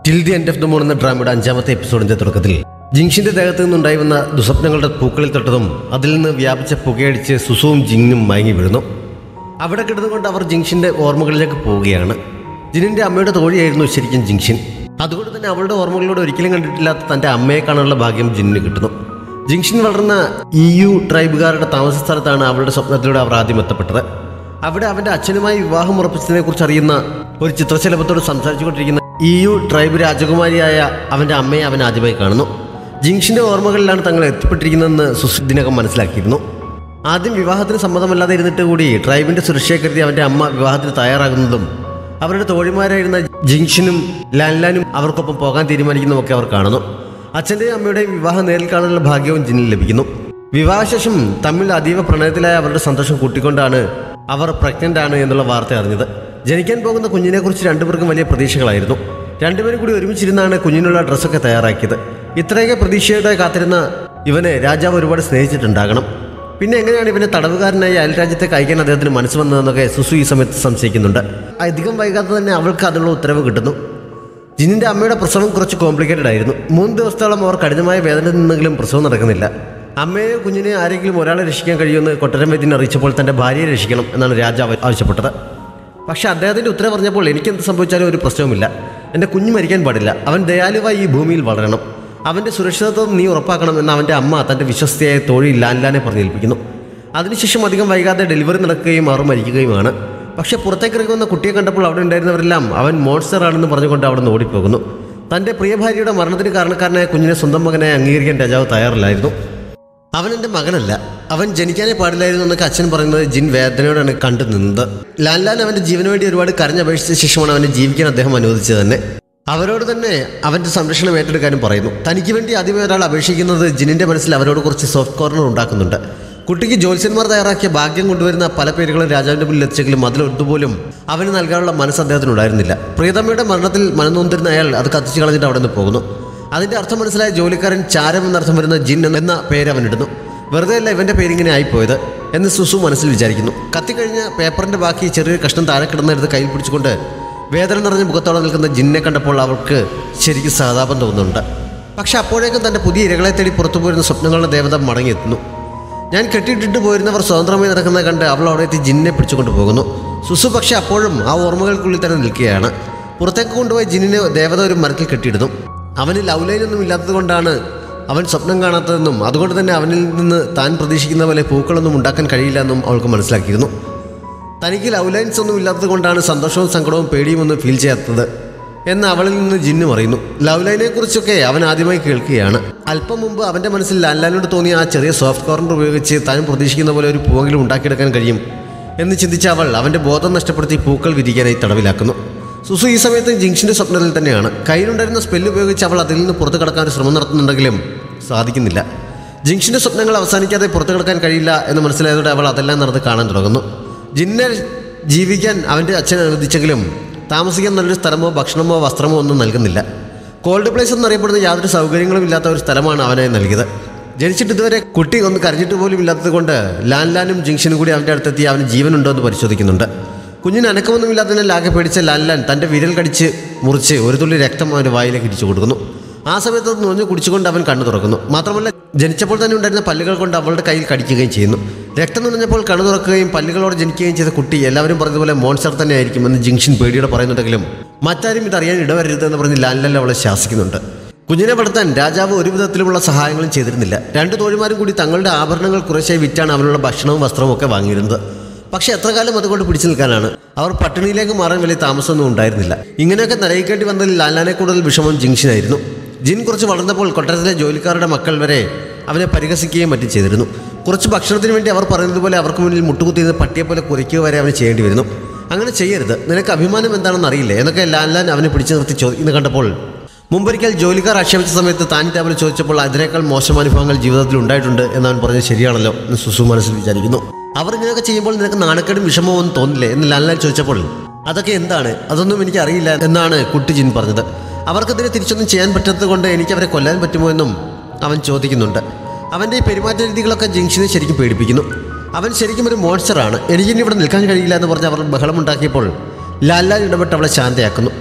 till the end of the moon എന്ന ഡ്രാമയുടെ അഞ്ചാമത്തെ എപ്പിസോഡിന്റെ തുടക്കത്തിൽ ജിങ്ഷിന്റെ ദേഹത്ത് നിന്നുണ്ടായി വന്ന ദുസ്വപ്നങ്ങളുടെ പൂക്കളിൽ തൊട്ടതും അതിൽ നിന്ന് വ്യാപിച്ച പുകയടിച്ച് സുസുവും ജിങ്ങും മയങ്ങി വീഴുന്നു അവിടെ കിടന്നുകൊണ്ട് അവർ ജിങ്ഷിന്റെ ഓർമ്മകളിലേക്ക് പോവുകയാണ് ജിനിന്റെ അമ്മയുടെ തോഴിയായിരുന്നു ശരിക്കും ജിങ്ഷിൻ അതുകൊണ്ട് തന്നെ അവളുടെ ഓർമ്മകളോട് ഒരിക്കലും കണ്ടിട്ടില്ലാത്ത തന്റെ അമ്മയെ കാണാനുള്ള ഭാഗ്യം ജിന്നിന് കിട്ടുന്നു ജിങ്ഷിൻ വളർന്ന ഇ യു ട്രൈബുകാരുടെ താമസ സ്ഥലത്താണ് അവളുടെ സ്വപ്നത്തിലൂടെ അവർ ആദ്യം എത്തപ്പെട്ടത് അവിടെ അവന്റെ അച്ഛനുമായി വിവാഹം ഉറപ്പിച്ചതിനെ കുറിച്ച് അറിയുന്ന ഒരു ചിത്രശലഭത്തോട് സംസാരിച്ചുകൊണ്ടിരിക്കുന്ന ഇ യു ട്രൈബ് രാജകുമാരിയായ അവന്റെ അമ്മയെ അവൻ ആദ്യമായി കാണുന്നു ജിങ്ഷിന്റെ ഓർമ്മകളിലാണ് തങ്ങൾ എത്തിപ്പെട്ടിരിക്കുന്നതെന്ന് സുസിദിനകം മനസ്സിലാക്കിയിരുന്നു ആദ്യം വിവാഹത്തിന് സമ്മതമല്ലാതെ ഇരുന്നിട്ട് കൂടി ട്രൈബിന്റെ സുരക്ഷയെ കരുതി അവന്റെ അമ്മ വിവാഹത്തിന് തയ്യാറാകുന്നതും അവരുടെ തോഴിമാരായിരുന്ന ജിങ്ഷിനും ലാൻലാനും അവർക്കൊപ്പം പോകാൻ തീരുമാനിക്കുന്നതുമൊക്കെ അവർ കാണുന്നു അച്ഛൻ്റെയും അമ്മയുടെയും വിവാഹം നേരിൽ കാണാനുള്ള ഭാഗ്യവും ജിന്നിൽ ലഭിക്കുന്നു വിവാഹശേഷം തമ്മിൽ അതീവ പ്രണയത്തിലായ അവരുടെ സന്തോഷം കൂട്ടിക്കൊണ്ടാണ് അവർ പ്രഗ്നന്റ് ആണ് എന്നുള്ള വാർത്ത അറിഞ്ഞത് ജനിക്കാൻ പോകുന്ന കുഞ്ഞിനെക്കുറിച്ച് രണ്ടുപേർക്കും വലിയ പ്രതീക്ഷകളായിരുന്നു രണ്ടുപേരും കൂടി ഒരുമിച്ചിരുന്നാണ് കുഞ്ഞിനുള്ള ഡ്രസ്സൊക്കെ തയ്യാറാക്കിയത് ഇത്രയൊക്കെ പ്രതീക്ഷയോടെ കാത്തിരുന്ന ഇവനെ രാജാവ് ഒരുപാട് സ്നേഹിച്ചിട്ടുണ്ടാകണം പിന്നെ എങ്ങനെയാണ് ഇവനെ തടവുകാരനായി അയൽരാജ്യത്തേക്ക് അയക്കാൻ അദ്ദേഹത്തിന് മനസ്സ് വന്നതെന്നൊക്കെ സുസു ഈ സമയത്ത് സംശയിക്കുന്നുണ്ട് അധികം വൈകാതെ തന്നെ അവൾക്ക് അതിനുള്ള ഉത്തരവ് കിട്ടുന്നു ജിന്നിന്റെ അമ്മയുടെ പ്രസവം കുറച്ച് കോംപ്ലിക്കേറ്റഡ് ആയിരുന്നു മൂന്ന് ദിവസത്തോളം അവർ കഠിനമായ വേദന നിന്നെങ്കിലും പ്രസവം നടക്കുന്നില്ല അമ്മയെയോ കുഞ്ഞിനെ ആരെങ്കിലും ഒരാളെ രക്ഷിക്കാൻ കഴിയുമെന്ന് കൊട്ടരം വൈദ്യനെ അറിയിച്ചപ്പോൾ തന്റെ ഭാര്യയെ രക്ഷിക്കണം എന്നാണ് രാജാവ് ആവശ്യപ്പെട്ടത് പക്ഷെ അദ്ദേഹത്തിന്റെ ഉത്തരവ് പറഞ്ഞപ്പോൾ എനിക്കെന്ത് സംഭവിച്ചാലും ഒരു പ്രശ്നവുമില്ല എൻ്റെ കുഞ്ഞ് മരിക്കാൻ പാടില്ല അവൻ ദയാലുവായി ഈ ഭൂമിയിൽ വളരണം അവൻ്റെ സുരക്ഷിതത്വം നീ ഉറപ്പാക്കണം എന്ന് അവൻ്റെ അമ്മ തൻ്റെ വിശ്വസ്തയായ തോഴി ലാൻലാനെ പറഞ്ഞേൽപ്പിക്കുന്നു അതിനുശേഷം അധികം വൈകാതെ ഡെലിവറി നടക്കുകയും അവർ മരിക്കുകയുമാണ് പക്ഷെ പുറത്തേക്ക് ഇറങ്ങുന്ന കുട്ടിയെ കണ്ടപ്പോൾ അവിടെ ഉണ്ടായിരുന്നവരെല്ലാം അവൻ മോൺസ്റ്റർ ആണെന്ന് പറഞ്ഞുകൊണ്ട് അവിടെ നിന്ന് ഓടിപ്പോകുന്നു തൻ്റെ പ്രിയ ഭാര്യയുടെ മരണത്തിന് കാരണക്കാരനായ കുഞ്ഞിനെ സ്വന്തം മകനെ അംഗീകരിക്കാൻ രാജാവ് തയ്യാറില്ലായിരുന്നു അവൻ എൻ്റെ മകനല്ല അവൻ ജനിക്കാനേ പാടില്ലായിരുന്നു എന്നൊക്കെ അച്ഛൻ പറയുന്നത് ജിൻ വേദനയോടാണ് കണ്ടു നിന്നത് ലാൻലാൻ അവൻ്റെ ജീവന് വേണ്ടി ഒരുപാട് കരഞ്ഞപേക്ഷിച്ച ശേഷമാണ് അവനെ ജീവിക്കാൻ അദ്ദേഹം അനുവദിച്ചത് തന്നെ അവരോട് തന്നെ അവൻ്റെ സംരക്ഷണം ഏറ്റെടുക്കാനും പറയുന്നു തനിക്ക് വേണ്ടി ആദ്യമേ ഒരാൾ അപേക്ഷിക്കുന്നത് ജിനിൻ്റെ മനസ്സിൽ അവരോട് കുറച്ച് സോഫ്റ്റ് കോർണർ ഉണ്ടാക്കുന്നുണ്ട് കുട്ടിക്ക് ജ്യോത്സ്യന്മാർ തയ്യാറാക്കിയ ഭാഗ്യം കൊണ്ടുവരുന്ന പല പേരുകളും രാജാവിൻ്റെ മുന്നിൽ എത്തിച്ചെങ്കിലും അതിലൊന്നുപോലും അവന് നൽകാനുള്ള മനസ്സ് അദ്ദേഹത്തിനുണ്ടായിരുന്നില്ല പ്രിയതമ്മയുടെ മരണത്തിൽ മനംനൊന്തിരുന്ന അയാൾ അത് കത്തിച്ചു കളഞ്ഞിട്ട് അവിടെ നിന്ന് പോകുന്നു അതിന്റെ അർത്ഥം മനസ്സിലായ ജോലിക്കാരൻ ചാരം എന്നർത്ഥം വരുന്ന ജിൻ എന്ന പേര് അവൻ ഇടുന്നു വെറുതെ അല്ല ഇവന്റെ പേരിങ്ങനെ ആയിപ്പോയത് എന്ന് സുസു മനസ്സിൽ വിചാരിക്കുന്നു കത്തിക്കഴിഞ്ഞ പേപ്പറിന്റെ ബാക്കി ചെറിയൊരു കഷ്ണം താഴെ കിടന്നെടുത്ത് കയ്യിൽ പിടിച്ചുകൊണ്ട് വേദന നിറഞ്ഞ മുഖത്തോടെ നിൽക്കുന്ന ജിന്നെ കണ്ടപ്പോൾ അവൾക്ക് ശരിക്കും സഹതാപം തോന്നുന്നുണ്ട് പക്ഷെ അപ്പോഴേക്കും തന്റെ പുതിയ ഇരകളെ തേടി പുറത്തു പോരുന്ന സ്വപ്നങ്ങളുടെ ദേവത മടങ്ങിയെത്തുന്നു ഞാൻ കെട്ടിയിട്ടിട്ട് പോയിരുന്നവർ സ്വതന്ത്രമായി നടക്കുന്നത് കണ്ട് അവൾ അവിടെ എത്തി ജിന്നെ പിടിച്ചുകൊണ്ട് പോകുന്നു സുസു പക്ഷെ അപ്പോഴും ആ ഓർമ്മകൾക്കുള്ളിൽ തന്നെ നിൽക്കുകയാണ് പുറത്തേക്ക് കൊണ്ടുപോയി ജിന്നിനെ ദേവത ഒരു മരത്തിൽ കെട്ടിയിടുന്നു അവന് ലവ് ലൈനൊന്നും ഇല്ലാത്തത് കൊണ്ടാണ് അവൻ സ്വപ്നം കാണാത്തതെന്നും അതുകൊണ്ട് തന്നെ അവനിൽ നിന്ന് താൻ പ്രതീക്ഷിക്കുന്ന പോലെ പൂക്കളൊന്നും ഉണ്ടാക്കാൻ കഴിയില്ല എന്നും അവൾക്ക് മനസ്സിലാക്കിയിരുന്നു തനിക്ക് ലവ് ലൈൻസ് ഒന്നും ഇല്ലാത്തത് കൊണ്ടാണ് സന്തോഷവും സങ്കടവും പേടിയും ഒന്നും ഫീൽ ചെയ്യാത്തത് എന്ന് അവളിൽ നിന്ന് ജിന്നു പറയുന്നു ലവ് ലൈനെ കുറിച്ചൊക്കെ അവൻ ആദ്യമായി കേൾക്കുകയാണ് അല്പം മുമ്പ് അവന്റെ മനസ്സിൽ ലാൻലാനോട് തോന്നിയ ആ ചെറിയ സോഫ്റ്റ് കോർണർ ഉപയോഗിച്ച് താൻ പ്രതീക്ഷിക്കുന്ന പോലെ ഒരു പൂവെങ്കിലും ഉണ്ടാക്കിയെടുക്കാൻ കഴിയും എന്ന് ചിന്തിച്ച അവൾ അവന്റെ ബോധം നഷ്ടപ്പെടുത്തി പൂക്കൾ വിരിക്കാനായി തടവിലാക്കുന്നു സുസു ഈ സമയത്ത് ജിങ്ഷിന്റെ സ്വപ്നത്തിൽ തന്നെയാണ് കയ്യിലുണ്ടായിരുന്ന സ്പെല്ല് ഉപയോഗിച്ച് അവൾ അതിൽ നിന്ന് പുറത്തു കടക്കാൻ ഒരു ശ്രമം നടത്തുന്നുണ്ടെങ്കിലും സാധിക്കുന്നില്ല ജിങ്ഷിന്റെ സ്വപ്നങ്ങൾ അവസാനിക്കാതെ പുറത്തു കിടക്കാൻ കഴിയില്ല എന്ന് മനസ്സിലായതോടെ അവൾ അതെല്ലാം നടന്ന് കാണാൻ തുടങ്ങുന്നു ജിന്നെ ജീവിക്കാൻ അവൻ്റെ അച്ഛൻ അനുവദിച്ചെങ്കിലും താമസിക്കാൻ നല്ലൊരു സ്ഥലമോ ഭക്ഷണമോ വസ്ത്രമോ ഒന്നും നൽകുന്നില്ല കോൾഡ് പ്ലേസ് എന്നറിയപ്പെടുന്ന യാതൊരു സൗകര്യങ്ങളും ഇല്ലാത്ത ഒരു സ്ഥലമാണ് അവനെ നൽകിയത് ജനിച്ചിട്ട് ഇതുവരെ കുട്ടി ഒന്ന് കരഞ്ഞിട്ട് പോലും ഇല്ലാത്തത് കൊണ്ട് ലാൻ ലാനും ജിങ്ഷനും കൂടി അവൻ്റെ അടുത്തെത്തി അവന് ജീവനുണ്ടോ എന്ന് പരിശോധിക്കുന്നുണ്ട് കുഞ്ഞിന് അനക്കമൊന്നുമില്ലാത്തതിനാൽ ആകെ പേടിച്ച ലാൻലാൻ തൻ്റെ വിരൽ കടിച്ച് മുറിച്ച് ഒരു തുള്ളി രക്തം അവൻ്റെ വായിലേക്ക് ഇടിച്ചു കൊടുക്കുന്നു ആ സമയത്ത് അത് നുഴഞ്ഞു കുടിച്ചുകൊണ്ട് അവൻ കണ്ണു തുറക്കുന്നു മാത്രമല്ല ജനിച്ചപ്പോൾ തന്നെ ഉണ്ടായിരുന്ന പല്ലുകൾ കൊണ്ട് അവളുടെ കയ്യിൽ കടിക്കുകയും ചെയ്യുന്നു രക്തം നുണഞ്ഞപ്പോൾ കണ്ണു തുറക്കുകയും പല്ലുകളോടെ ജനിക്കുകയും ചെയ്ത കുട്ടി എല്ലാവരും പറഞ്ഞതുപോലെ മോൺസ്റ്റർ തന്നെ ആയിരിക്കും എന്ന് ജിങ്ഷൻ പേടിയോടെ പറയുന്നുണ്ടെങ്കിലും മറ്റാരും ഇതറിയാൻ ഇടവരരുതെന്ന് പറഞ്ഞ് ലാൻലാൻ അവളെ ശാസിക്കുന്നുണ്ട് കുഞ്ഞിനെ വളർത്താൻ രാജാവ് ഒരു വിധത്തിലുമുള്ള സഹായങ്ങളും ചെയ്തിരുന്നില്ല രണ്ട് തോഴിമാരും കൂടി തങ്ങളുടെ ആഭരണങ്ങൾ കുറേശ്ശായി വിറ്റാണ് അവനുള്ള ഭക്ഷണവും വസ്ത്രവും ഒക്കെ വാങ്ങിയിരുന്നത് പക്ഷെ എത്ര കാലം അതുകൊണ്ട് പിടിച്ചു നിൽക്കാനാണ് അവർ പട്ടിണിയിലേക്ക് മാറാൻ വലിയ താമസമൊന്നും ഉണ്ടായിരുന്നില്ല ഇങ്ങനെയൊക്കെ നരയിക്കേണ്ടി വന്നതിൽ ലാലാനെ കൂടുതൽ വിഷമം ജിങ്ഷനായിരുന്നു ജിൻ കുറച്ച് വളർന്നപ്പോൾ കൊട്ടാരത്തിലെ ജോലിക്കാരുടെ മക്കൾ വരെ അവനെ പരിഹസിക്കുകയും മറ്റും ചെയ്തിരുന്നു കുറച്ച് ഭക്ഷണത്തിന് വേണ്ടി അവർ പറയുന്നത് പോലെ അവർക്ക് മുന്നിൽ മുട്ടുകുത്തിയത് പട്ടിയെ പോലെ കുരയ്ക്കുക വരെ അവന് ചെയ്യേണ്ടി വരുന്നു അങ്ങനെ ചെയ്യരുത് നിനക്ക് അഭിമാനം എന്താണെന്ന് അറിയില്ലേ എന്നൊക്കെ ലാൻലാൻ അവനെ പിടിച്ചു നിർത്തി ചോദിക്കുന്നത് കണ്ടപ്പോൾ മുമ്പൊരിക്കൽ ജോലിക്കാർ ആക്ഷേപിച്ച സമയത്ത് താൻ ടേബിൾ ചോദിച്ചപ്പോൾ അതിനേക്കാൾ മോശം അനുഭവങ്ങൾ ജീവിതത്തിൽ ഉണ്ടായിട്ടുണ്ട് എന്നവൻ പറഞ്ഞത് ശരിയാണല്ലോ എന്ന് സുസു മനസ്സിൽ വിചാരിക്കുന്നു അവർ ഇങ്ങനെയൊക്കെ ചെയ്യുമ്പോൾ നിനക്ക് നാണക്കേടും വിഷമവും ഒന്നും തോന്നില്ലേ എന്ന് ലാൻലാൻ ചോദിച്ചപ്പോൾ അതൊക്കെ എന്താണ് അതൊന്നും എനിക്ക് അറിയില്ല എന്നാണ് കുട്ടി ജിൻ പറഞ്ഞത് അവർക്കതിനെ തിരിച്ചൊന്നും ചെയ്യാൻ പറ്റാത്തത് കൊണ്ട് എനിക്ക് അവരെ കൊല്ലാൻ പറ്റുമോ എന്നും അവൻ ചോദിക്കുന്നുണ്ട് അവൻ്റെ ഈ പെരുമാറ്റ രീതികളൊക്കെ ജംഗ്ഷനെ ശരിക്കും പേടിപ്പിക്കുന്നു അവൻ ശരിക്കും ഒരു മോൺസ്റ്ററാണ് എനിക്കിനി ഇവിടെ നിൽക്കാൻ കഴിയില്ല എന്ന് പറഞ്ഞ് അവർ ബഹളമുണ്ടാക്കിയപ്പോൾ ലാലാൽ ഇടപെട്ട് അവളെ ശാന്തയാക്കുന്നു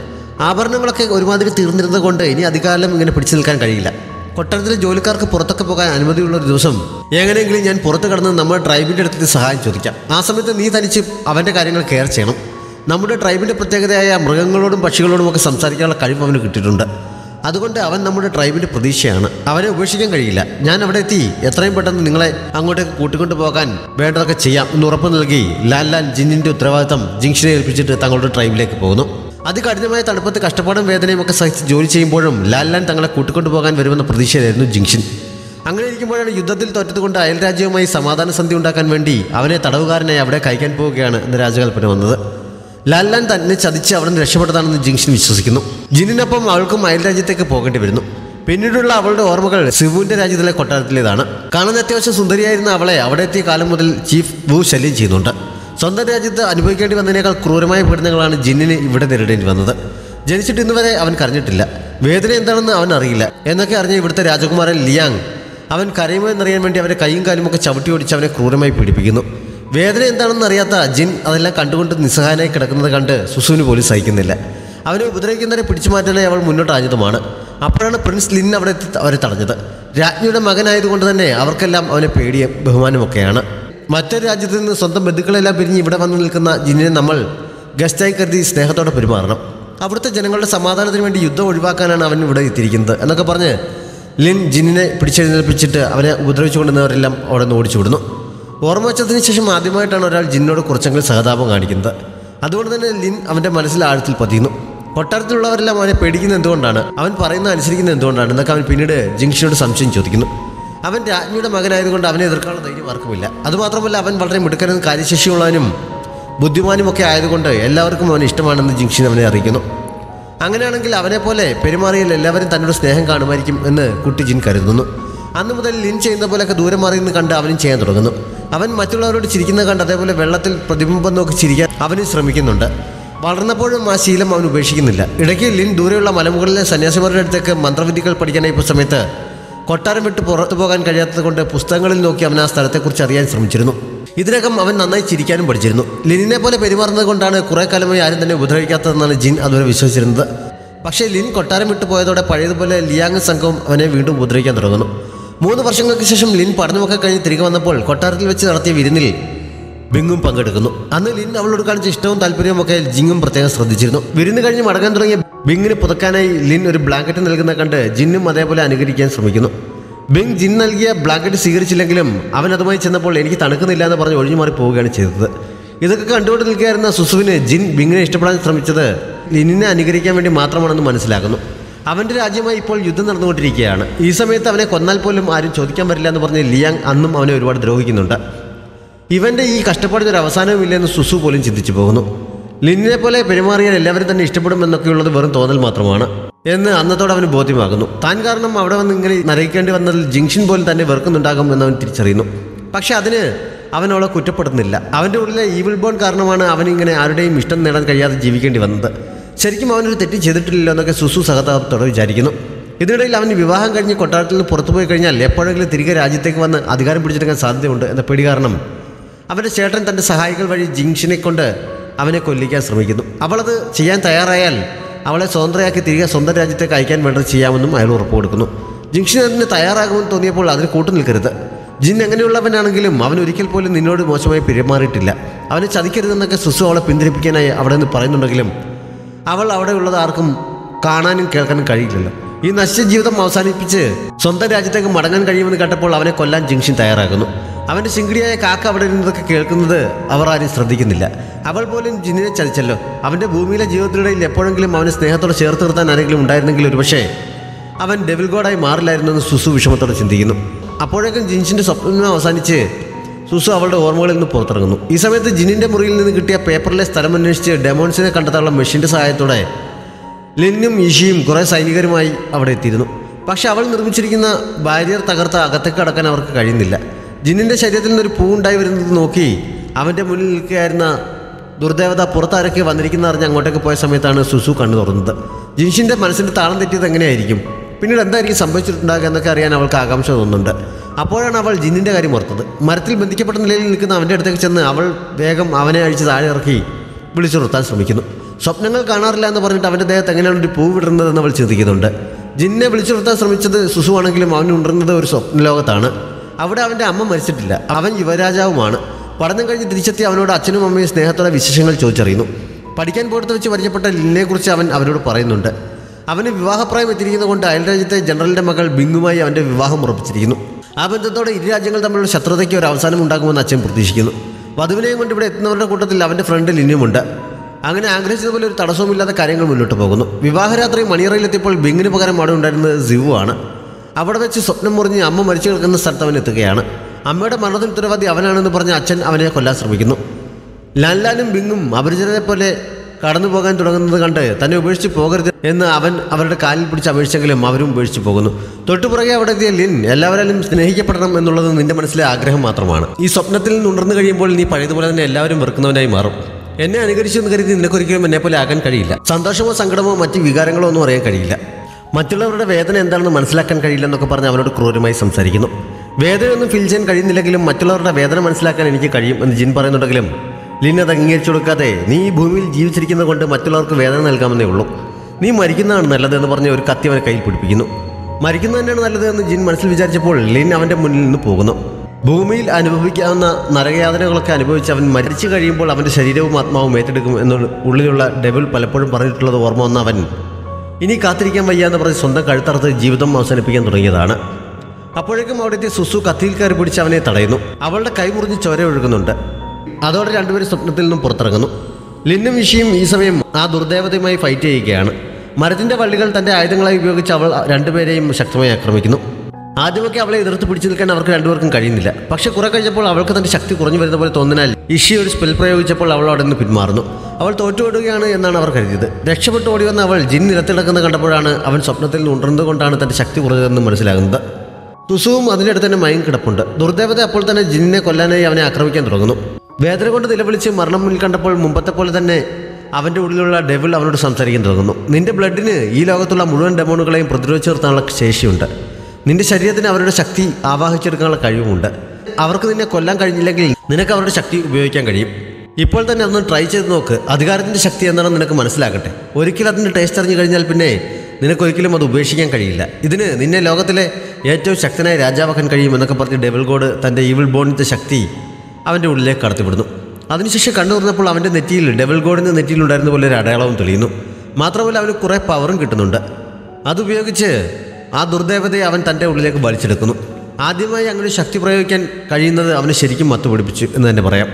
ആഭരണങ്ങളൊക്കെ ഒരുമാതിരി തീർന്നിരുന്നത് കൊണ്ട് ഇനി അധികാലം ഇങ്ങനെ പിടിച്ചു നിൽക്കാൻ കഴിയില്ല കൊട്ടാരത്തിലെ ജോലിക്കാർക്ക് പുറത്തൊക്കെ പോകാൻ അനുമതിയുള്ള ഒരു ദിവസം എങ്ങനെയെങ്കിലും ഞാൻ പുറത്ത് കടന്ന് നമ്മുടെ ട്രൈബിൻ്റെ അടുത്ത് സഹായം ചോദിക്കാം ആ സമയത്ത് നീ തനിച്ച് അവൻ്റെ കാര്യങ്ങൾ കെയർ ചെയ്യണം നമ്മുടെ ട്രൈബിൻ്റെ പ്രത്യേകതയായ മൃഗങ്ങളോടും പക്ഷികളോടും ഒക്കെ സംസാരിക്കാനുള്ള കഴിവ് അവന് കിട്ടിയിട്ടുണ്ട് അതുകൊണ്ട് അവൻ നമ്മുടെ ട്രൈബിൻ്റെ പ്രതീക്ഷയാണ് അവനെ ഉപേക്ഷിക്കാൻ കഴിയില്ല ഞാൻ അവിടെ എത്തി എത്രയും പെട്ടെന്ന് നിങ്ങളെ അങ്ങോട്ടേക്ക് കൂട്ടിക്കൊണ്ടു പോകാൻ വേണ്ടതൊക്കെ ചെയ്യാം എന്ന് ഉറപ്പ് നൽകി ലാൽ ലാൽ ജിന്നിൻ്റെ ഉത്തരവാദിത്തം ജിങ്ഷനെ ഏൽപ്പിച്ചിട്ട് തങ്ങളുടെ ട്രൈബിലേക്ക് പോകുന്നു അതികഠിനമായ തണുപ്പത്ത് കഷ്ടപ്പാടും വേദനയും ഒക്കെ സഹിച്ച് ജോലി ചെയ്യുമ്പോഴും ലാൽ ലാൻ തങ്ങളെ കൂട്ടിക്കൊണ്ടു പോകാൻ വരുമെന്ന പ്രതീക്ഷയിലായിരുന്നു ജിങ്ഷൻ അങ്ങനെ ഇരിക്കുമ്പോഴാണ് യുദ്ധത്തിൽ തോറ്റതുകൊണ്ട് അയൽ രാജ്യവുമായി സമാധാന സന്ധി ഉണ്ടാക്കാൻ വേണ്ടി അവനെ തടവുകാരനായി അവിടെ കഴിക്കാൻ പോവുകയാണ് എന്ന് രാജകൽപ്പന വന്നത് ലാൽലാൻ തന്നെ ചതിച്ച് അവിടെ നിന്ന് രക്ഷപ്പെട്ടതാണെന്ന് ജിങ്ഷൻ വിശ്വസിക്കുന്നു ജിന്നിനൊപ്പം അവൾക്കും അയൽ രാജ്യത്തേക്ക് പോകേണ്ടി വരുന്നു പിന്നീടുള്ള അവളുടെ ഓർമ്മകൾ സിവുവിന്റെ രാജ്യത്തിലെ കൊട്ടാരത്തിലേതാണ് കാണാൻ അത്യാവശ്യം സുന്ദരിയായിരുന്ന അവളെ അവിടെ എത്തിയ കാലം മുതൽ ചീഫ് വു ശല്യം ചെയ്യുന്നുണ്ട് സ്വന്തം രാജ്യത്ത് അനുഭവിക്കേണ്ടി വന്നതിനേക്കാൾ ക്രൂരമായ പീഡനങ്ങളാണ് ജിന്നിന് ഇവിടെ നേരിടേണ്ടി വന്നത് ജനിച്ചിട്ട് ഇന്നുവരെ അവൻ കരഞ്ഞിട്ടില്ല വേദന എന്താണെന്ന് അവൻ അറിയില്ല എന്നൊക്കെ അറിഞ്ഞ ഇവിടുത്തെ രാജകുമാരൻ ലിയാങ് അവൻ കരയുമോ എന്നറിയാൻ വേണ്ടി അവൻ്റെ കൈയും കാലും ഒക്കെ ചവിട്ടി ഓടിച്ച് അവനെ ക്രൂരമായി പീഡിപ്പിക്കുന്നു വേദന എന്താണെന്ന് അറിയാത്ത ജിൻ അതെല്ലാം കണ്ടുകൊണ്ട് നിസ്സഹായനായി കിടക്കുന്നത് കണ്ട് സുസുവിന് പോലും സഹിക്കുന്നില്ല അവനെ ഉപദ്രവിക്കുന്നവരെ പിടിച്ചു മാറ്റാനായി അവൾ മുന്നോട്ട് ആഞ്ഞതുമാണ് അപ്പോഴാണ് പ്രിൻസ് ലിൻ അവിടെ എത്തി അവരെ തടഞ്ഞത് രാജ്ഞിയുടെ മകനായതുകൊണ്ട് തന്നെ അവർക്കെല്ലാം അവനെ പേടിയും ബഹുമാനമൊക്കെയാണ് മറ്റൊരു രാജ്യത്ത് നിന്ന് സ്വന്തം ബന്ധുക്കളെല്ലാം പിരിഞ്ഞ് ഇവിടെ വന്നു നിൽക്കുന്ന ജിന്നിനെ നമ്മൾ ഗസ്റ്റായി കരുതി സ്നേഹത്തോടെ പെരുമാറണം അവിടുത്തെ ജനങ്ങളുടെ സമാധാനത്തിന് വേണ്ടി യുദ്ധം ഒഴിവാക്കാനാണ് അവൻ ഇവിടെ എത്തിയിരിക്കുന്നത് എന്നൊക്കെ പറഞ്ഞ് ലിൻ ജിന്നിനെ പിടിച്ചെഴുന്നേൽപ്പിച്ചിട്ട് അവനെ ഉപദ്രവിച്ചുകൊണ്ടിരുന്നവരെല്ലാം അവിടെ നിന്ന് ഓടിച്ചു വിടുന്നു ഓർമ്മ വെച്ചതിന് ശേഷം ആദ്യമായിട്ടാണ് ഒരാൾ ജിന്നോട് കുറച്ചെങ്കിലും സഹതാപം കാണിക്കുന്നത് അതുകൊണ്ട് തന്നെ ലിൻ അവൻ്റെ മനസ്സിൽ ആഴത്തിൽ പതിയുന്നു കൊട്ടാരത്തിലുള്ളവരെല്ലാം അവനെ പേടിക്കുന്നത് എന്തുകൊണ്ടാണ് അവൻ പറയുന്നത് അനുസരിക്കുന്നത് എന്തുകൊണ്ടാണ് എന്നൊക്കെ അവൻ പിന്നീട് ജിങ്ഷനോട് സംശയം ചോദിക്കുന്നു അവൻ രാജ്ഞിയുടെ മകനായതുകൊണ്ട് അവനെ എതിർക്കാനുള്ള ധൈര്യം ആർക്കുമില്ല അതുമാത്രമല്ല അവൻ വളരെ മിടുക്കനും കാര്യശേഷിയുള്ളവനും ബുദ്ധിമാനും ഒക്കെ ആയതുകൊണ്ട് എല്ലാവർക്കും അവൻ ഇഷ്ടമാണെന്ന് ജിങ്ഷൻ അവനെ അറിയിക്കുന്നു അങ്ങനെയാണെങ്കിൽ അവനെ പോലെ പെരുമാറിയാൽ എല്ലാവരും തന്നോട് സ്നേഹം കാണുമായിരിക്കും എന്ന് കുട്ടി ജിൻ കരുതുന്നു അന്ന് മുതൽ ലിൻ ചെയ്യുന്ന പോലെയൊക്കെ ദൂരെ മാറി നിന്ന് കണ്ട് അവനും ചെയ്യാൻ തുടങ്ങുന്നു അവൻ മറ്റുള്ളവരോട് ചിരിക്കുന്നത് കണ്ട് അതേപോലെ വെള്ളത്തിൽ പ്രതിബിംബം നോക്കി ചിരിക്കാൻ അവനും ശ്രമിക്കുന്നുണ്ട് വളർന്നപ്പോഴും ആ ശീലം അവൻ ഉപേക്ഷിക്കുന്നില്ല ഇടയ്ക്ക് ലിൻ ദൂരെയുള്ള മലമുകളിലെ സന്യാസിമാരുടെ അടുത്തേക്ക് മന്ത്രവിദ്യകൾ പഠിക്കാനായി പോയ സമയത്ത് കൊട്ടാരം വിട്ട് പുറത്തു പോകാൻ കഴിയാത്തത് കൊണ്ട് പുസ്തകങ്ങളിൽ നോക്കി അവൻ ആ സ്ഥലത്തെക്കുറിച്ച് അറിയാൻ ശ്രമിച്ചിരുന്നു ഇതിനകം അവൻ നന്നായി ചിരിക്കാനും പഠിച്ചിരുന്നു ലിനിനെ പോലെ പെരുമാറുന്നത് കൊണ്ടാണ് കുറെ കാലമായി ആരും തന്നെ ഉപദ്രവിക്കാത്തതെന്നാണ് ജിൻ അതുവരെ വിശ്വസിച്ചിരുന്നത് പക്ഷേ ലിൻ കൊട്ടാരം വിട്ടു പോയതോടെ പഴയതുപോലെ ലിയാങ് സംഘവും അവനെ വീണ്ടും ഉപദ്രവിക്കാൻ തുടങ്ങുന്നു മൂന്ന് വർഷങ്ങൾക്ക് ശേഷം ലിൻ പഠനമൊക്കെ കഴിഞ്ഞ് തിരികെ വന്നപ്പോൾ കൊട്ടാരത്തിൽ വെച്ച് നടത്തിയ വിരുന്നിൽ ബിങ്ങും പങ്കെടുക്കുന്നു അന്ന് ലിൻ അവളോട് കാണിച്ച ഇഷ്ടവും താല്പര്യവും ഒക്കെ ജിങ്ങും പ്രത്യേകം ശ്രദ്ധിച്ചിരുന്നു വിരുന്ന് കഴിഞ്ഞ് മടങ്ങാൻ തുടങ്ങിയ ബിങ്ങിന് പുതക്കാനായി ലിൻ ഒരു ബ്ലാങ്കറ്റ് നൽകുന്ന കണ്ട് ജിന്നും അതേപോലെ അനുകരിക്കാൻ ശ്രമിക്കുന്നു ബിങ് ജിൻ നൽകിയ ബ്ലാങ്കറ്റ് സ്വീകരിച്ചില്ലെങ്കിലും അവൻ അതുമായി ചെന്നപ്പോൾ എനിക്ക് തണുക്കുന്നില്ല എന്ന് പറഞ്ഞ് ഒഴിഞ്ഞു മാറി പോവുകയാണ് ചെയ്തത് ഇതൊക്കെ കണ്ടുകൊണ്ട് നിൽക്കുകയായിരുന്ന സുസുവിന് ജിൻ ബിങ്ങിനെ ഇഷ്ടപ്പെടാൻ ശ്രമിച്ചത് ലിനിനെ അനുകരിക്കാൻ വേണ്ടി മാത്രമാണെന്ന് മനസ്സിലാക്കുന്നു അവൻ്റെ രാജ്യമായി ഇപ്പോൾ യുദ്ധം നടന്നുകൊണ്ടിരിക്കുകയാണ് ഈ സമയത്ത് അവനെ കൊന്നാൽ പോലും ആരും ചോദിക്കാൻ വരില്ല എന്ന് പറഞ്ഞ് ലിയാങ് അന്നും അവനെ ഒരുപാട് ദ്രോഹിക്കുന്നുണ്ട് ഇവന്റെ ഈ കഷ്ടപ്പാടിന് ഒരു അവസാനവുമില്ലെന്ന് സുസു പോലും ചിന്തിച്ചു പോകുന്നു ലിന്നിനെ പോലെ പെരുമാറിയാൽ എല്ലാവരും തന്നെ ഇഷ്ടപ്പെടുമെന്നൊക്കെയുള്ളത് വെറും തോന്നൽ മാത്രമാണ് എന്ന് അന്നത്തോടെ അവന് ബോധ്യമാകുന്നു താൻ കാരണം അവിടെ വന്ന് ഇങ്ങനെ നരകിക്കേണ്ടി വന്നതിൽ ജിങ്ഷൻ പോലും തന്നെ വെറുക്കുന്നുണ്ടാകും എന്നവൻ തിരിച്ചറിയുന്നു പക്ഷെ അതിന് അവൻ അവളെ കുറ്റപ്പെടുന്നില്ല അവൻ്റെ ഉള്ളിലെ ഈവിൾ ബോൺ കാരണമാണ് അവൻ ഇങ്ങനെ ആരുടെയും ഇഷ്ടം നേടാൻ കഴിയാതെ ജീവിക്കേണ്ടി വന്നത് ശരിക്കും അവനൊരു തെറ്റ് ചെയ്തിട്ടില്ലല്ലോ എന്നൊക്കെ സുസു സഹതാപത്തോടെ വിചാരിക്കുന്നു ഇതിനിടയിൽ അവന് വിവാഹം കഴിഞ്ഞ് കൊട്ടാരത്തിൽ നിന്ന് പുറത്തു പോയി കഴിഞ്ഞാൽ എപ്പോഴെങ്കിലും തിരികെ രാജ്യത്തേക്ക് വന്ന് അധികാരം പിടിച്ചെടുക്കാൻ സാധ്യതയുണ്ട് എന്ന പേടി കാരണം അവൻ്റെ ചേട്ടൻ തൻ്റെ സഹായികൾ വഴി ജിങ്ഷനെ കൊണ്ട് അവനെ കൊല്ലിക്കാൻ ശ്രമിക്കുന്നു അവളത് ചെയ്യാൻ തയ്യാറായാൽ അവളെ സ്വതന്ത്രയാക്കി തിരികെ സ്വന്തം രാജ്യത്തേക്ക് അയക്കാൻ വേണ്ടത് ചെയ്യാമെന്നും അയാൾ ഉറപ്പ് കൊടുക്കുന്നു ജിങ്ഷൻ അതിന് തയ്യാറാകുമെന്ന് തോന്നിയപ്പോൾ അതിന് കൂട്ടു നിൽക്കരുത് ജിൻ എങ്ങനെയുള്ളവനാണെങ്കിലും അവൻ ഒരിക്കൽ പോലും നിന്നോട് മോശമായി പെരുമാറിയിട്ടില്ല അവനെ ചതിക്കരുതെന്നൊക്കെ സുസു അവളെ പിന്തിരിപ്പിക്കാനായി അവിടെ നിന്ന് പറയുന്നുണ്ടെങ്കിലും അവൾ അവിടെ ഉള്ളത് ആർക്കും കാണാനും കേൾക്കാനും കഴിയില്ലല്ലോ ഈ നശിച്ച ജീവിതം അവസാനിപ്പിച്ച് സ്വന്തം രാജ്യത്തേക്ക് മടങ്ങാൻ കഴിയുമെന്ന് കേട്ടപ്പോൾ അവനെ കൊല്ലാൻ ജിങ്ഷൻ തയ്യാറാകുന്നു അവന്റെ ശിങ്കിടിയായ കാക്ക അവിടെ ഇരുന്നതൊക്കെ കേൾക്കുന്നത് അവർ ആരും ശ്രദ്ധിക്കുന്നില്ല അവൾ പോലും ജിന്നിനെ ചതിച്ചല്ലോ അവന്റെ ഭൂമിയിലെ ജീവിതത്തിനിടയിൽ എപ്പോഴെങ്കിലും അവനെ സ്നേഹത്തോടെ ചേർത്ത് നിർത്താൻ ആരെങ്കിലും ഉണ്ടായിരുന്നെങ്കിൽ ഒരുപക്ഷേ അവൻ ഡെവിൽ ഗോഡായി മാറില്ലായിരുന്നു എന്ന് സുസു വിഷമത്തോടെ ചിന്തിക്കുന്നു അപ്പോഴേക്കും ജിൻഷിന്റെ സ്വപ്നം അവസാനിച്ച് സുസു അവളുടെ ഓർമ്മകളിൽ നിന്ന് പുറത്തിറങ്ങുന്നു ഈ സമയത്ത് ജിന്നിന്റെ മുറിയിൽ നിന്ന് കിട്ടിയ പേപ്പറിലെ സ്ഥലം അന്വേഷിച്ച് ഡെമോൺസിനെ കണ്ടെത്താനുള്ള മെഷീന്റെ സഹായത്തോടെ ലിന്നും ഈഷിയും കുറേ സൈനികരുമായി അവിടെ എത്തിയിരുന്നു പക്ഷെ അവൾ നിർമ്മിച്ചിരിക്കുന്ന ബാരിയർ തകർത്ത് അകത്തേക്ക് കടക്കാൻ അവർക്ക് കഴിയുന്നില്ല ജിന്നിന്റെ ശരീരത്തിൽ നിന്നൊരു പൂ ഉണ്ടായി വരുന്നത് നോക്കി അവന്റെ മുന്നിൽ നിൽക്കുകയായിരുന്ന ദുർദേവത പുറത്താരൊക്കെ വന്നിരിക്കുന്ന അറിഞ്ഞ് അങ്ങോട്ടേക്ക് പോയ സമയത്താണ് സുസു കണ്ണു തുറന്നത് ജിൻഷിന്റെ മനസ്സിന്റെ താളം തെറ്റിയത് എങ്ങനെയായിരിക്കും പിന്നീട് എന്തായിരിക്കും സംഭവിച്ചിട്ടുണ്ടാകുക എന്നൊക്കെ അറിയാൻ അവൾക്ക് ആകാംക്ഷ തോന്നുന്നുണ്ട് അപ്പോഴാണ് അവൾ ജിന്നിന്റെ കാര്യം ഓർത്തത് മരത്തിൽ ബന്ധിക്കപ്പെട്ട നിലയിൽ നിൽക്കുന്ന അവന്റെ അടുത്തേക്ക് ചെന്ന് അവൾ വേഗം അവനെ അഴിച്ച് താഴെ ഇറക്കി വിളിച്ചു നിർത്താൻ ശ്രമിക്കുന്നു സ്വപ്നങ്ങൾ കാണാറില്ല എന്ന് പറഞ്ഞിട്ട് അവൻ്റെ ദേഹത്ത് എങ്ങനെയാണ് ഒരു പൂ വിടുന്നതെന്ന് അവൾ ചിന്തിക്കുന്നുണ്ട് ജിന്നെ വിളിച്ചുണർത്താൻ ശ്രമിച്ചത് സുസു ആണെങ്കിലും അവൻ ഉണർന്നത് ഒരു സ്വപ്നലോകത്താണ് അവിടെ അവൻ്റെ അമ്മ മരിച്ചിട്ടില്ല അവൻ യുവരാജാവുമാണ് പഠനം കഴിഞ്ഞ് തിരിച്ചെത്തി അവനോട് അച്ഛനും അമ്മയും സ്നേഹത്തോടെ വിശേഷങ്ങൾ ചോദിച്ചറിയുന്നു പഠിക്കാൻ പോയിടത്ത് വെച്ച് പരിചയപ്പെട്ട ലിനെക്കുറിച്ച് അവൻ അവരോട് പറയുന്നുണ്ട് അവന് വിവാഹപ്രായം എത്തിയിരിക്കുന്നത് കൊണ്ട് അയൽരാജ്യത്തെ ജനറലിൻ്റെ മകൾ ബിങ്ങുമായി അവൻ്റെ വിവാഹം ഉറപ്പിച്ചിരിക്കുന്നു ആ ബന്ധത്തോടെ ഇരു രാജ്യങ്ങൾ തമ്മിലുള്ള ശത്രുതയ്ക്ക് ഒരു അവസാനം ഉണ്ടാകുമെന്ന് അച്ഛൻ പ്രതീക്ഷിക്കുന്നു വധുവിനെയും കൊണ്ട് ഇവിടെ എത്തുന്നവരുടെ കൂട്ടത്തിൽ അവൻ്റെ ഫ്രണ്ട് ലിനിയുമുണ്ട് അങ്ങനെ ആഗ്രഹിച്ചതുപോലെ ഒരു തടസ്സവുമില്ലാതെ കാര്യങ്ങൾ മുന്നോട്ട് പോകുന്നു വിവാഹരാത്രി മണിയറയിലെത്തിയപ്പോൾ ബിങ്ങിന് പകരം അവിടെ ഉണ്ടായിരുന്നത് സിവു ആണ് അവിടെ വെച്ച് സ്വപ്നം മുറിഞ്ഞ് അമ്മ മരിച്ചു കിടക്കുന്ന സ്ഥലത്ത് അവൻ എത്തുകയാണ് അമ്മയുടെ മരണത്തിന് ഉത്തരവാദി അവനാണെന്ന് പറഞ്ഞ് അച്ഛൻ അവനെ കൊല്ലാൻ ശ്രമിക്കുന്നു ലാൻലാനും ബിങ്ങും അപരിചിതരെ പോലെ കടന്നു പോകാൻ തുടങ്ങുന്നത് കണ്ട് തന്നെ ഉപേക്ഷിച്ച് പോകരുത് എന്ന് അവൻ അവരുടെ കാലിൽ പിടിച്ച് അപേക്ഷിച്ചെങ്കിലും അവരും ഉപേക്ഷിച്ച് പോകുന്നു തൊട്ടുപുറകെ അവിടെ എത്തിയ ലിൻ എല്ലാവരും സ്നേഹിക്കപ്പെടണം എന്നുള്ളത് നിന്റെ മനസ്സിലെ ആഗ്രഹം മാത്രമാണ് ഈ സ്വപ്നത്തിൽ നിന്ന് ഉണർന്നു കഴിയുമ്പോൾ നീ പഴയതുപോലെ തന്നെ എല്ലാവരും വെറുക്കുന്നവനായി മാറും എന്നെ അനുകരിച്ചു എന്ന് കരുതി നിനക്കൊരിക്കലും എന്നെ പോലെ ആകാൻ കഴിയില്ല സന്തോഷമോ സങ്കടമോ മറ്റ് വികാരങ്ങളോ ഒന്നും അറിയാൻ കഴിയില്ല മറ്റുള്ളവരുടെ വേദന എന്താണെന്ന് മനസ്സിലാക്കാൻ കഴിയില്ലെന്നൊക്കെ പറഞ്ഞ് അവനോട് ക്രൂരമായി സംസാരിക്കുന്നു വേദനയൊന്നും ഫീൽ ചെയ്യാൻ കഴിയുന്നില്ലെങ്കിലും മറ്റുള്ളവരുടെ വേദന മനസ്സിലാക്കാൻ എനിക്ക് കഴിയും എന്ന് ജിൻ പറയുന്നുണ്ടെങ്കിലും ലിൻ അത് അംഗീകരിച്ചു കൊടുക്കാതെ നീ ഈ ഭൂമിയിൽ ജീവിച്ചിരിക്കുന്നത് കൊണ്ട് മറ്റുള്ളവർക്ക് വേദന നൽകാമെന്നേ ഉള്ളൂ നീ മരിക്കുന്നതാണ് നല്ലതെന്ന് പറഞ്ഞ് ഒരു കത്തി അവനെ കയ്യിൽ പിടിപ്പിക്കുന്നു മരിക്കുന്നത് തന്നെയാണ് നല്ലതെന്ന് ജിൻ മനസ്സിൽ വിചാരിച്ചപ്പോൾ ലിൻ അവൻ്റെ മുന്നിൽ നിന്ന് പോകുന്നു ഭൂമിയിൽ അനുഭവിക്കാവുന്ന നരകയാതനകളൊക്കെ അനുഭവിച്ച് അവൻ മരിച്ചു കഴിയുമ്പോൾ അവൻ്റെ ശരീരവും ആത്മാവും ഏറ്റെടുക്കും എന്നുള്ള ഉള്ളിലുള്ള ഡെവിൾ പലപ്പോഴും പറഞ്ഞിട്ടുള്ളത് ഓർമ്മ വന്ന അവൻ ഇനി കാത്തിരിക്കാൻ വയ്യ എന്ന് പറഞ്ഞ് സ്വന്തം കഴുത്തറുത്ത് ജീവിതം അവസാനിപ്പിക്കാൻ തുടങ്ങിയതാണ് അപ്പോഴേക്കും അവിടുത്തെ സുസു കത്തിയിൽ കയറി പിടിച്ച് അവനെ തടയുന്നു അവളുടെ കൈ മുറിഞ്ഞ് ചോര ഒഴുകുന്നുണ്ട് അതോടെ രണ്ടുപേരും സ്വപ്നത്തിൽ നിന്നും പുറത്തിറങ്ങുന്നു ലിന്നും ഇഷിയും ഈ സമയം ആ ദുർദേവതയുമായി ഫൈറ്റ് ചെയ്യുകയാണ് മരത്തിന്റെ വള്ളികൾ തന്റെ ആയുധങ്ങളായി ഉപയോഗിച്ച് അവൾ രണ്ടുപേരെയും ശക്തമായി ആക്രമിക്കുന്നു ആദ്യമൊക്കെ അവളെ എതിർത്ത് പിടിച്ചു നിൽക്കാൻ അവർക്ക് രണ്ടുപേർക്കും കഴിയുന്നില്ല പക്ഷെ കുറെ കഴിഞ്ഞപ്പോൾ അവൾക്ക് തന്റെ ശക്തി കുറഞ്ഞു വരുന്ന പോലെ തോന്നിനാൽ ഇഷി ഒരു സ്പെൽ പ്രയോഗിച്ചപ്പോൾ അവൾ അവിടെ നിന്ന് പിന്മാറുന്നു അവൾ തോറ്റുവിടുകയാണ് എന്നാണ് അവർ കരുതിയത് രക്ഷപ്പെട്ട് ഓടി വന്ന അവൾ ജിൻ നിലത്തിടക്കുന്ന കണ്ടപ്പോഴാണ് അവൻ സ്വപ്നത്തിൽ നിന്ന് ഉണർന്നുകൊണ്ടാണ് തന്റെ ശക്തി കുറഞ്ഞതെന്ന് മനസ്സിലാകുന്നത് തുസുവും അതിനടുത്ത് തന്നെ മയം കിടപ്പുണ്ട് ദുർദേവത അപ്പോൾ തന്നെ ജിന്നിനെ കൊല്ലാനായി അവനെ ആക്രമിക്കാൻ തുടങ്ങുന്നു വേദന കൊണ്ട് നിലവിളിച്ച് മരണം മുന്നിൽ കണ്ടപ്പോൾ മുമ്പത്തെ പോലെ തന്നെ അവൻ്റെ ഉള്ളിലുള്ള ഡെവിൾ അവനോട് സംസാരിക്കാൻ തുടങ്ങുന്നു നിന്റെ ബ്ലഡിന് ഈ ലോകത്തുള്ള മുഴുവൻ ഡെമോണുകളെയും പ്രതിരോധിച്ച് നിർത്താനുള്ള ശേഷിയുണ്ട് നിന്റെ ശരീരത്തിന് അവരുടെ ശക്തി ആവാഹിച്ചെടുക്കാനുള്ള കഴിവുമുണ്ട് അവർക്ക് നിന്നെ കൊല്ലാൻ കഴിഞ്ഞില്ലെങ്കിൽ നിനക്ക് അവരുടെ ശക്തി ഉപയോഗിക്കാൻ കഴിയും ഇപ്പോൾ തന്നെ അതൊന്ന് ട്രൈ ചെയ്ത് നോക്ക് അധികാരത്തിന്റെ ശക്തി എന്താണെന്ന് നിനക്ക് മനസ്സിലാകട്ടെ ഒരിക്കലും അതിന്റെ ടേസ്റ്റ് അറിഞ്ഞു കഴിഞ്ഞാൽ പിന്നെ നിനക്കൊരിക്കലും അത് ഉപേക്ഷിക്കാൻ കഴിയില്ല ഇതിന് നിന്നെ ലോകത്തിലെ ഏറ്റവും ശക്തനായ രാജാവാക്കാൻ കഴിയും എന്നൊക്കെ പറഞ്ഞ് ഡെവിൾ ഗോഡ് തൻ്റെ ഈവിൾ ബോണിൻ്റെ ശക്തി അവൻ്റെ ഉള്ളിലേക്ക് കടത്തിവിടുന്നു അതിനുശേഷം കണ്ണു തുറന്നപ്പോൾ അവൻ്റെ നെറ്റിയിൽ ഡെവിൾ ഗോഡിൻ്റെ നെറ്റിയിലുണ്ടായിരുന്ന പോലെ ഒരു അടയാളവും തെളിയുന്നു മാത്രമല്ല അവന് കുറേ പവറും കിട്ടുന്നുണ്ട് അതുപയോഗിച്ച് ആ ദുർദേവതയെ അവൻ തൻ്റെ ഉള്ളിലേക്ക് വലിച്ചെടുക്കുന്നു ആദ്യമായി അങ്ങനെ ഒരു ശക്തി പ്രയോഗിക്കാൻ കഴിയുന്നത് അവനെ ശരിക്കും മത്തുപിടിപ്പിച്ചു എന്ന് തന്നെ പറയാം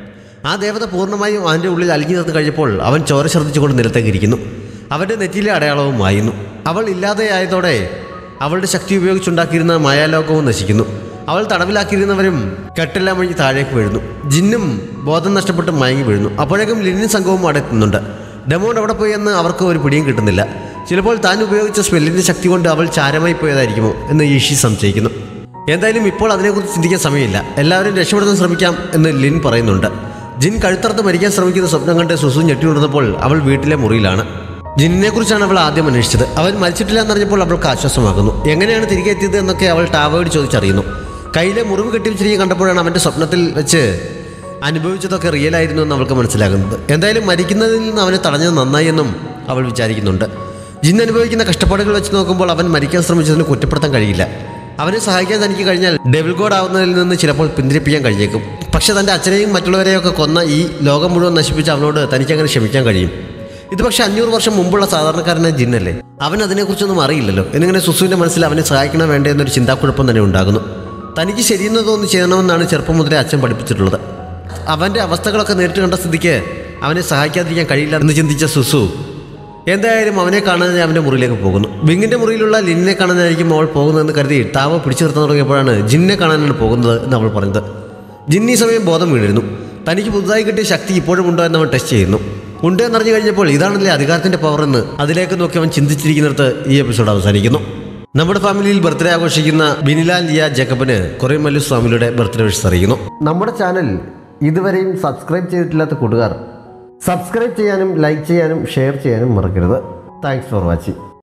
ആ ദേവത പൂർണ്ണമായും അവൻ്റെ ഉള്ളിൽ അലിഞ്ഞു നിർത്തി കഴിഞ്ഞപ്പോൾ അവൻ ചോര ശ്രദ്ധിച്ചുകൊണ്ട് നിലത്തേക്ക് ഇരിക്കുന്നു അവൻ്റെ നെറ്റിയിലെ അടയാളവും മായുന്നു അവൾ ഇല്ലാതെയായതോടെ അവളുടെ ശക്തി ഉപയോഗിച്ചുണ്ടാക്കിയിരുന്ന മായാലോകവും നശിക്കുന്നു അവൾ തടവിലാക്കിയിരുന്നവരും കെട്ടെല്ലാം വഴി താഴേക്ക് വീഴുന്നു ജിന്നും ബോധം നഷ്ടപ്പെട്ട് മയങ്ങി വീഴുന്നു അപ്പോഴേക്കും ലിനിൻ സംഘവും അവിടെ എത്തുന്നുണ്ട് ഡെമോൺ അവിടെ പോയി എന്ന് അവർക്ക് ഒരു പിടിയും കിട്ടുന്നില്ല ചിലപ്പോൾ താൻ ഉപയോഗിച്ച സ്മെല്ലിൻ്റെ ശക്തി കൊണ്ട് അവൾ ചാരമായി പോയതായിരിക്കുമോ എന്ന് ഈഷി സംശയിക്കുന്നു എന്തായാലും ഇപ്പോൾ അതിനെക്കുറിച്ച് ചിന്തിക്കാൻ സമയമില്ല എല്ലാവരും രക്ഷപ്പെടുത്താൻ ശ്രമിക്കാം എന്ന് ലിൻ പറയുന്നുണ്ട് ജിൻ കഴുത്തറുത്ത് മരിക്കാൻ ശ്രമിക്കുന്ന സ്വപ്നം കണ്ട് സുസു ഞെട്ടിയുണർന്നപ്പോൾ അവൾ വീട്ടിലെ മുറിയിലാണ് ജിന്നിനെ കുറിച്ചാണ് അവൾ ആദ്യം അന്വേഷിച്ചത് അവൻ മരിച്ചിട്ടില്ല എന്നറിഞ്ഞപ്പോൾ അവൾക്ക് ആശ്വാസമാകുന്നു എങ്ങനെയാണ് തിരികെ എത്തിയത് എന്നൊക്കെ അവൾ ടാവോയോട് ചോദിച്ചറിയുന്നു കയ്യിലെ മുറിവ് കെട്ടിവെച്ചിരിക്കുക കണ്ടപ്പോഴാണ് അവൻ്റെ സ്വപ്നത്തിൽ വെച്ച് അനുഭവിച്ചതൊക്കെ റിയൽ ആയിരുന്നു എന്ന് അവൾക്ക് മനസ്സിലാകുന്നത് എന്തായാലും മരിക്കുന്നതിൽ നിന്ന് അവനെ തടഞ്ഞത് നന്നായി എന്നും അവൾ വിചാരിക്കുന്നുണ്ട് ജിൻ അനുഭവിക്കുന്ന കഷ്ടപ്പാടുകൾ വെച്ച് നോക്കുമ്പോൾ അവൻ മരിക്കാൻ ശ്രമിച്ചതിന് കുറ്റപ്പെടുത്താൻ കഴിയില്ല അവനെ സഹായിക്കാൻ തനിക്ക് കഴിഞ്ഞാൽ ഡെവിൾ ഗോഡ് ആവുന്നതിൽ നിന്ന് ചിലപ്പോൾ പിന്തിരിപ്പിക്കാൻ കഴിഞ്ഞേക്കും പക്ഷെ തൻ്റെ അച്ഛനെയും മറ്റുള്ളവരെയൊക്കെ കൊന്ന ഈ ലോകം മുഴുവൻ നശിപ്പിച്ച അവനോട് തനിക്ക് അങ്ങനെ ക്ഷമിക്കാൻ കഴിയും ഇത് പക്ഷെ അഞ്ഞൂറ് വർഷം മുമ്പുള്ള സാധാരണക്കാരനായ ജിന്നല്ലേ അവൻ അതിനെക്കുറിച്ചൊന്നും അറിയില്ലല്ലോ എന്നിങ്ങനെ സുസുവിൻ്റെ മനസ്സിൽ അവനെ സഹായിക്കണം വേണ്ടേ എന്നൊരു ചിന്താക്കുഴപ്പം തന്നെ ഉണ്ടാകുന്നു തനിക്ക് ശരിയെന്ന് തോന്നി ചെയ്യണമെന്നാണ് ചെറുപ്പം മുതലേ അച്ഛൻ പഠിപ്പിച്ചിട്ടുള്ളത് അവൻ്റെ അവസ്ഥകളൊക്കെ നേരിട്ട് കണ്ട സ്ഥിതിക്ക് അവനെ സഹായിക്കാതിരിക്കാൻ കഴിയില്ല എന്ന് ചിന്തിച്ച സുസു എന്തായാലും അവനെ കാണാൻ അവൻ്റെ മുറിയിലേക്ക് പോകുന്നു ബിങ്ങിൻ്റെ മുറിയിലുള്ള ലിന്നിനെ കാണാനായിരിക്കും അവൾ പോകുന്നതെന്ന് കരുതി താവ പിടിച്ചു നിർത്താൻ തുടങ്ങിയപ്പോഴാണ് ജിന്നിനെ കാണാനാണ് പോകുന്നത് എന്ന് അവൾ പറഞ്ഞത് ജിന്നി ഈ സമയം ബോധം വീണിരുന്നു തനിക്ക് പുതുതായി കിട്ടിയ ശക്തി ഇപ്പോഴും ഉണ്ടോ എന്ന് അവൻ ടെസ്റ്റ് ചെയ്യുന്നു ഉണ്ട് എന്നറിഞ്ഞു കഴിഞ്ഞപ്പോൾ ഇതാണല്ലേ അധികാരത്തിന്റെ പവർ എന്ന് അതിലേക്ക് നോക്കി അവൻ ചിന്തിച്ചിരിക്കുന്നിടത്ത് ഈ എപ്പിസോഡ് അവസാനിക്കുന്നു നമ്മുടെ ഫാമിലിയിൽ ബർത്ത്ഡേ ആഘോഷിക്കുന്ന ബിനിലാൽ ലിയ ജേക്കബിന് കൊറിയമല്ലു സ്വാമിയുടെ ബർത്ത്ഡേ വിഷസ് അറിയിക്കുന്നു നമ്മുടെ ചാനൽ ഇതുവരെയും സബ്സ്ക്രൈബ് ചെയ്തിട്ടില്ലാത്ത കൂട്ടുകാർ സബ്സ്ക്രൈബ് ചെയ്യാനും ലൈക്ക് ചെയ്യാനും ഷെയർ ചെയ്യാനും മറക്കരുത് താങ്ക്സ് ഫോർ വാച്ചിങ്